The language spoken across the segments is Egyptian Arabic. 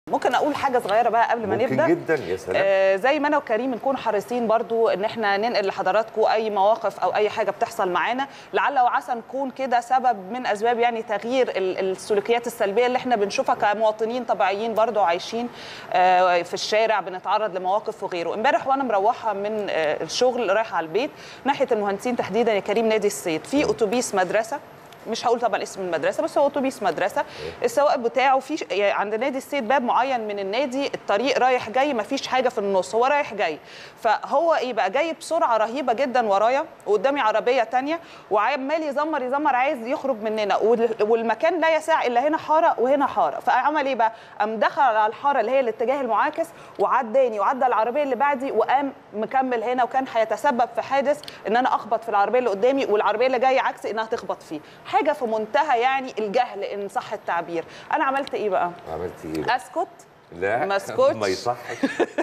ممكن اقول حاجه صغيره بقى قبل ما ممكن نبدا جدا يا سلام آه زي ما انا وكريم نكون حريصين برضو ان احنا ننقل لحضراتكم اي مواقف او اي حاجه بتحصل معانا لعل وعسى نكون كده سبب من اسباب يعني تغيير ال- السلوكيات السلبيه اللي احنا بنشوفها كمواطنين طبيعيين برضو عايشين آه في الشارع بنتعرض لمواقف وغيره امبارح وانا مروحه من آه الشغل رايحه على البيت ناحيه المهندسين تحديدا يا كريم نادي الصيد في اتوبيس مدرسه مش هقول طبعا اسم المدرسه بس هو اتوبيس مدرسه السواق بتاعه في يعني عند نادي السيد باب معين من النادي الطريق رايح جاي ما فيش حاجه في النص هو رايح جاي فهو ايه بقى جاي بسرعه رهيبه جدا ورايا وقدامي عربيه تانية وعمال يزمر يزمر عايز يخرج مننا وال- والمكان لا يسع الا هنا حاره وهنا حاره فعمل ايه بقى قام دخل على الحاره اللي هي الاتجاه المعاكس وعداني وعدى العربيه اللي بعدي وقام مكمل هنا وكان هيتسبب في حادث ان انا اخبط في العربيه اللي قدامي والعربيه اللي جايه عكسي انها تخبط فيه حاجه في منتهى يعني الجهل ان صح التعبير انا عملت ايه بقى عملتي ايه بقى؟ اسكت لا ما اسكتش. ما يصحش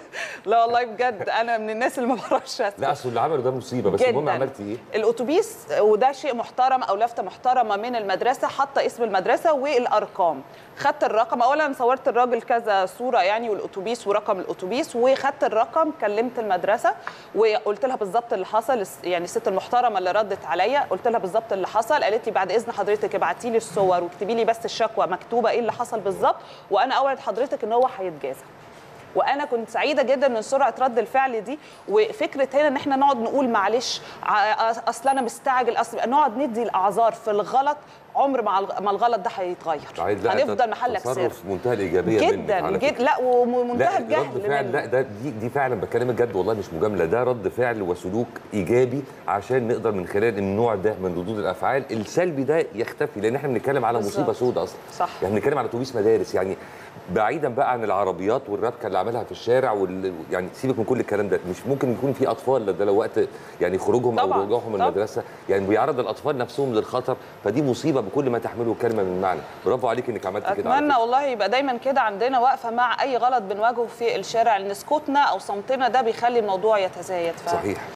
لا والله بجد انا من الناس اللي ما بعرفش اسكت لا اصل اللي عمله ده مصيبه بس المهم جداً. عملتي ايه؟ الاتوبيس وده شيء محترم او لفته محترمه من المدرسه حاطه اسم المدرسه والارقام خدت الرقم اولا صورت الراجل كذا صوره يعني والاتوبيس ورقم الاتوبيس وخدت الرقم كلمت المدرسه وقلت لها بالظبط اللي حصل يعني الست المحترمه اللي ردت عليا قلت لها بالظبط اللي حصل قالت لي بعد اذن حضرتك ابعتي لي الصور واكتبي لي بس الشكوى مكتوبه ايه اللي حصل بالظبط وانا اوعد حضرتك ان هو هيتجازى وانا كنت سعيده جدا من سرعه رد الفعل دي وفكره هنا ان احنا نقعد نقول معلش ع- اصل انا مستعجل اصل نقعد ندي الاعذار في الغلط عمر ما الغ- ما الغلط ده هيتغير عايز- لا، هنفضل محلك سر تصرف منتهى الايجابيه منك جدا على جدا فكرة. لا ومنتهى لا الجهل رد فعل منه. لا ده دي دي فعلا بكلمك جد والله مش مجامله ده رد فعل وسلوك ايجابي عشان نقدر من خلال النوع ده من ردود الافعال السلبي ده يختفي لان احنا بنتكلم على بالظبط. مصيبه سوداء اصلا صح. يعني بنتكلم على اتوبيس مدارس يعني بعيدا بقى عن العربيات والربكه اللي عملها في الشارع وال... يعني سيبك من كل الكلام ده مش ممكن يكون في اطفال ده لو وقت يعني خروجهم او طبعاً، رجوعهم من طبعاً. المدرسه يعني بيعرض الاطفال نفسهم للخطر فدي مصيبه بكل ما تحمله كلمه من معنى برافو عليك انك عملت كده على اتمنى فكرة. والله يبقى دايما كده عندنا واقفه مع اي غلط بنواجهه في الشارع لان سكوتنا او صمتنا ده بيخلي الموضوع يتزايد ف... صحيح